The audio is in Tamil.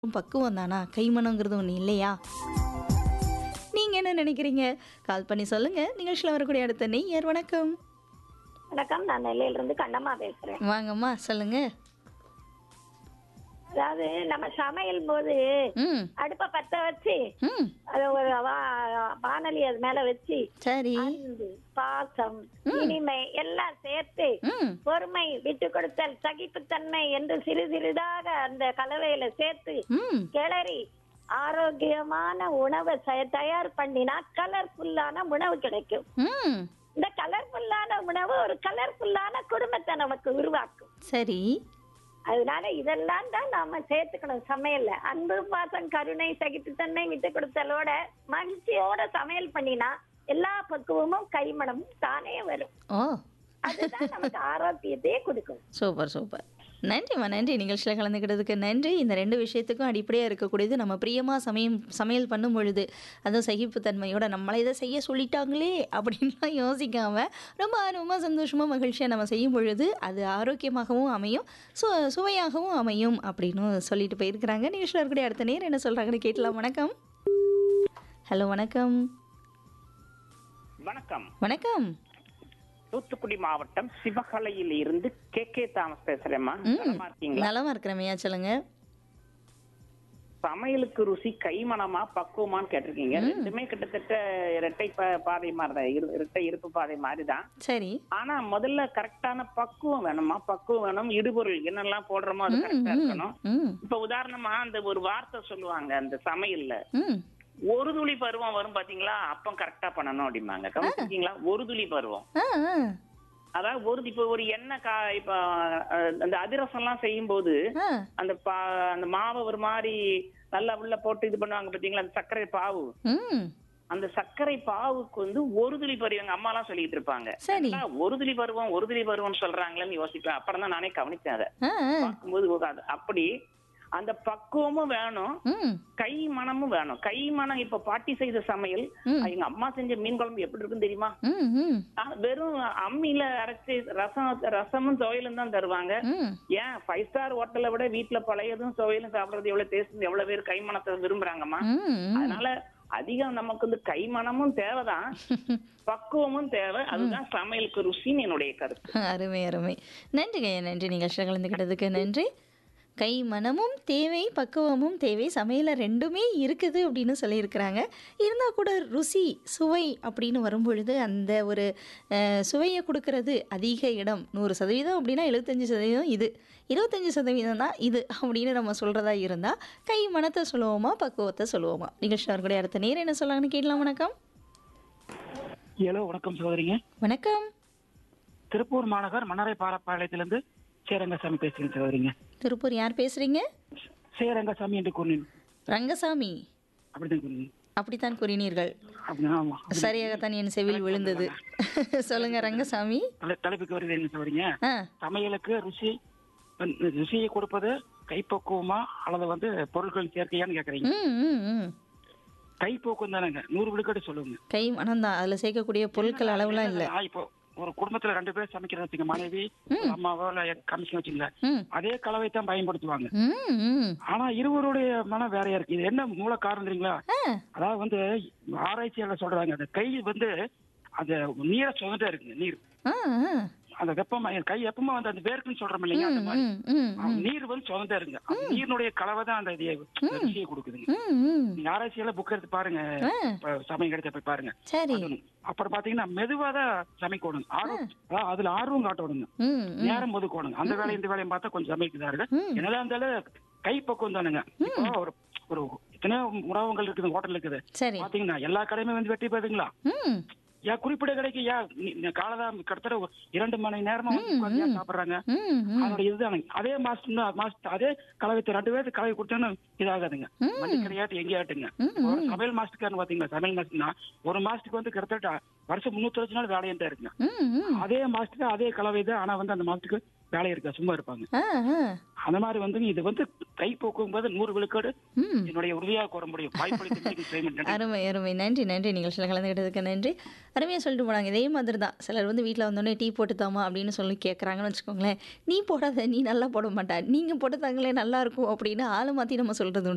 பக்குவம் தானா கைமணங்கிறது ஒன்று இல்லையா நீங்க என்ன நினைக்கிறீங்க கால் பண்ணி சொல்லுங்க நிகழ்ச்சியில் வரக்கூடிய அடுத்த நெய்யர் வணக்கம் வணக்கம் நான் நெல்லையில இருந்து கண்ணம்மா பேசுறேன் வாங்கம்மா சொல்லுங்க அதாவது நம்ம சமையல் போது ம் அடுப்ப பத்த வச்சு ம் அது ஒரு வா- வானொலி அது மேல வச்சு சரி அன்பு பாசம் இனிமை எல்லாம் சேர்த்து ம் பொறுமை விட்டு கொடுத்தல் சகிப்புத்தன்மை என்று சிறு சிறிதாக அந்த கலவையில சேர்த்து ம் கிளறி ஆரோக்கியமான உணவை ச- தயார் பண்ணினா கலர்ஃபுல்லான உணவு கிடைக்கும் ம் இந்த கலர்ஃபுல்லான உணவு ஒரு கலர்ஃபுல்லான குடும்பத்தை நமக்கு உருவாக்கும் சரி அதனால இதெல்லாம் தான் நாம சேர்த்துக்கணும் சமையல்ல அன்பு பாசம் கருணை சகிப்புத்தன்மை விட்டு கொடுத்தலோட மகிழ்ச்சியோட சமையல் பண்ணினா எல்லா பக்குவமும் கைமணமும் தானே வரும் ஓ அதுதான் நமக்கு ஆரோக்கியத்தையே கொடுக்கும் சூப்பர் சூப்பர் நன்றிம்மா நன்றி நிகழ்ச்சியில் கலந்துக்கிட்டதுக்கு நன்றி இந்த ரெண்டு விஷயத்துக்கும் அடிப்படையாக இருக்கக்கூடியது நம்ம பிரியமாக சமயம் சமையல் பண்ணும் பொழுது அதுவும் சகிப்புத்தன்மையோட நம்மளை இதை செய்ய சொல்லிட்டாங்களே அப்படின்லாம் யோசிக்காம ரொம்ப ஆர்வமாக சந்தோஷமாக மகிழ்ச்சியாக நம்ம செய்யும் பொழுது அது ஆரோக்கியமாகவும் அமையும் சு சுவையாகவும் அமையும் அப்படின்னு சொல்லிட்டு போயிருக்கிறாங்க நிகழ்ச்சியில் இருக்கக்கூடிய அடுத்த நேரம் என்ன சொல்கிறாங்கன்னு கேட்கலாம் வணக்கம் ஹலோ வணக்கம் வணக்கம் வணக்கம் தூத்துக்குடி மாவட்டம் சிவகலையில் இருந்து கே கே தாமஸ் பேசுறேம்மா நலமா இருக்கீங்களா நலமா இருக்கிறமையா சொல்லுங்க சமையலுக்கு ருசி கைமணமா பக்குவமான்னு கேட்டிருக்கீங்க ரெண்டுமே கிட்டத்தட்ட இரட்டை பா- பாதை மாதிரி தான் இரு- இரட்டை இருப்பு பாதை மாதிரி தான் சரி ஆனா முதல்ல கரெக்டான பக்குவம் வேணுமா பக்குவம் வேணும் இடுபொருள் என்னெல்லாம் போடுறோமோ அது கரெக்டா இருக்கணும் ம் இப்ப உதாரணமா அந்த ஒரு வார்த்தை சொல்லுவாங்க அந்த சமையல்ல ம் ஒரு துளி பருவம் வரும் பாத்தீங்களா அப்பம் கரெக்டா பண்ணணும் அப்படிம்பாங்க கவனிச்சிருக்கீங்களா ஒரு துளி பருவம் ஆ ஆ அதாவது ஒரு இப்ப ஒரு எண்ணெய் கா இப்ப அஹ், அந்த அதிரசம் எல்லாம் செய்யும் போது ஆ அந்த பா அந்த மாவை ஒரு மாதிரி நல்லா உள்ள போட்டு இது பண்ணுவாங்க பாத்தீங்களா அந்த சர்க்கரை பாவு ம் அந்த சர்க்கரை பாவுக்கு வந்து ஒரு துளி பருவம் எங்க அம்மா எல்லாம் சொல்லிட்டு இருப்பாங்க சரி என்னடா, ஒரு துளி பருவம் ஒரு துளி பருவம் சொல்றாங்களேன்னு யோசிப்பேன் அப்புறம் தான் நானே கவனிச்சேன் அதை ஆ ஆ. பார்க்கும்போது ஓ, அது அப்படி அந்த பக்குவமும் வேணும் ம் கை மனமும் வேணும் கை மனம் இப்ப பாட்டி செய்த சமையல் ம். எங்க அம்மா செஞ்ச மீன் குழம்பு எப்படி இருக்குன்னு தெரியுமா ம் ம் ஆ, வெறும் அம்மியில அரைச்சி ரசம் ரசமும் துவையலும் தான் தருவாங்க ம் ஏன் ஃபைவ் ஸ்டார் ஹோட்டலை விட வீட்ல பழையதும் துவையலும் சாப்பிடுறது எவ்வளவு டேஸ்ட் எவ்வளவு பேர் கைமணத்தை விரும்புறாங்கம்மா ம் அதனால அதிகம் நமக்கு வந்து கைமணமும் தேவைதான் பக்குவமும் தேவை அதுதான் சமையலுக்கு ருசின்னு என்னுடைய கருத்து அருமை அருமை நன்றிங்க நன்றி நிகழ்ச்சியில் கலந்துக்கிட்டதுக்கு நன்றி கை மனமும் தேவை பக்குவமும் தேவை சமையல ரெண்டுமே இருக்குது அப்படின்னு சொல்லியிருக்கிறாங்க இருந்தால் கூட ருசி சுவை அப்படின்னு வரும்பொழுது அந்த ஒரு அஹ், சுவையை கொடுக்கறது அதிக இடம் நூறு சதவீதம் அப்படின்னா எழுபத்தஞ்சு சதவீதம் இது இருபத்தஞ்சு சதவீதம் தான் இது அப்படின்னு நம்ம சொல்கிறதா இருந்தால் கை மனத்தை சொல்லுவோமா பக்குவத்தை சொல்லுவோமா நிகழ்ச்சி அவர்களுடைய அடுத்த நேரம் என்ன சொல்லாங்கன்னு கேட்கலாம் வணக்கம் ஹலோ வணக்கம் சகோதரிங்க வணக்கம் திருப்பூர் மாநகர் மன்னரை பாலப்பாளையத்திலிருந்து சேரங்கசாமி பேசுகிறேன் சகோதரிங்க திருப்பூர் யார் பேசுகிறீங்க சேரங்கசாமி என்று கூறினேன் ரங்கசாமி அப்படிதான் கூறினேன் அப்படித்தான் கூறினீர்கள் அப்படிதான் ஆமா சரியாகத்தான் என் செவில் விழுந்தது சொல்லுங்க ரங்கசாமி தலை- தலைப்புக்கு வருது என்ன சகோதரிங்க ஆ சமையலுக்கு ருசி ருசியை கொடுப்பது கைப்பக்குவமா அல்லது வந்து பொருட்கள் சேர்க்கையான்னு கேக்குறீங்க ம் ம் ம் கைப்போக்கம் தானேங்க நூறு விழுக்காடு சொல்லுங்க கை மனம்தான் அதில் சேர்க்கக்கூடிய பொருட்கள் அளவுலாம் இல்லை நான் இப்போ ஒரு குடும்பத்துல ரெண்டு பேர் சமைக்கிறத வச்சுங்க மனைவி ஒரு அம்மாவோ இல்ல கமிஷன் வச்சுங்களேன் ம் அதே கலவை தான் பயன்படுத்துவாங்க ம் ம் ஆனா இருவருடைய மனம் வேறையா இருக்கு இது என்ன மூல காரணம் தெரியுங்களா ஆ அதாவது வந்து ஆராய்ச்சியாளர் சொல்றாங்க அந்த கை வந்து அந்த நீரை சுதந்தே இருக்குங்க நீர் ஆ ஆ. அந்த வெப்பமா என் கை எப்பவுமே வந்து அந்த வேர்க்குன்னு சொல்றோம் இல்லைங்க அந்த மாதிரி ம் ம் அந்த நீர் வந்து சுதந்தே இருக்குங்க அந்த நீரினுடைய கலவை தான் அந்த இதைய ருசியை கொடுக்குதுங்க ம் ம் நீங்க ஆராய்ச்சியால புக் எடுத்து பாருங்க ஆ இப்ப சமயம் கிடைச்ச போய் பாருங்க சரி அது ஒண்ணு. அப்புறம் பாத்தீங்கன்னா மெதுவா தான் சமைக்கணும் ஆர்வம் அதாவது அதுல ஆர்வம் காட்டணுங்க ம் ம் நேரம் ஒதுக்கணுங்க அந்த வேலையும் இந்த வேலையும் பார்த்தா கொஞ்சம் சமைக்குதா இருக்கு ம். என்னதான் இருந்தாலும் கை பக்குவம் தானுங்க இப்போ ஒரு ஒரு எத்தனையோ உணவகங்கள் இருக்குது ஹோட்டல் இருக்குது சரி பாத்தீங்கன்னா எல்லா கடையுமே வந்து வெட்டி போகுதுங்களா ம் ஏன் குறிப்பிட்ட கடைக்கு ஏன் நீ- நீ காலதான் கிட்டத்தட்ட ஒரு இரண்டு மணி நேரமா வந்து உட்கார்ந்து ஏன் சாப்பிடுறாங்க ம் ம் அதோட இதுதானுங்க அதே மாசம் மாசம் அதே கலவை ரெண்டு பேருக்கு கலவை கொடுத்தோன்னு இதாகாதுங்க மணிக்கடையாட்டு எங்கேயாட்டுங்க ஒரு சமையல் மாசத்துக்காரன் பாத்தீங்களா சமையல் மாசத்துனா ஒரு மாசத்துக்கு வந்து கிட்டத்தட்ட வருஷம் முன்னூத்தி அஞ்சு நாள் வேலையா தான் இருக்குங்க ம் ம் அதே மாசத்துக்கு அதே கலவை தான் ஆனா வந்து அந்த மாசத்துக்கு வேலை இருக்கா சும்மா இருப்பாங்க ஆ ஆ அந்த மாதிரி வந்து இது வந்து கை போக்கும் போது நூறு விழுக்காடு ம் என்னுடைய உறுதியாக கூற முடியும் வாய்ப்பளித்து பேமெண்ட் அருமை அருமை நன்றி நன்றி நிகழ்ச்சியில் கலந்துக்கிட்டதுக்கு நன்றி அருமையாக சொல்லிட்டு போனாங்க இதே மாதிரி தான் சிலர் வந்து வீட்டில் வந்தோடனே டீ போட்டு தாமா அப்படின்னு சொல்லி கேட்குறாங்கன்னு வச்சுக்கோங்களேன் நீ போடாத நீ நல்லா போட மாட்டா நீங்கள் போட்டு தாங்களே நல்லா இருக்கும் அப்படின்னு ஆளை மாற்றி நம்ம சொல்கிறது உண்டு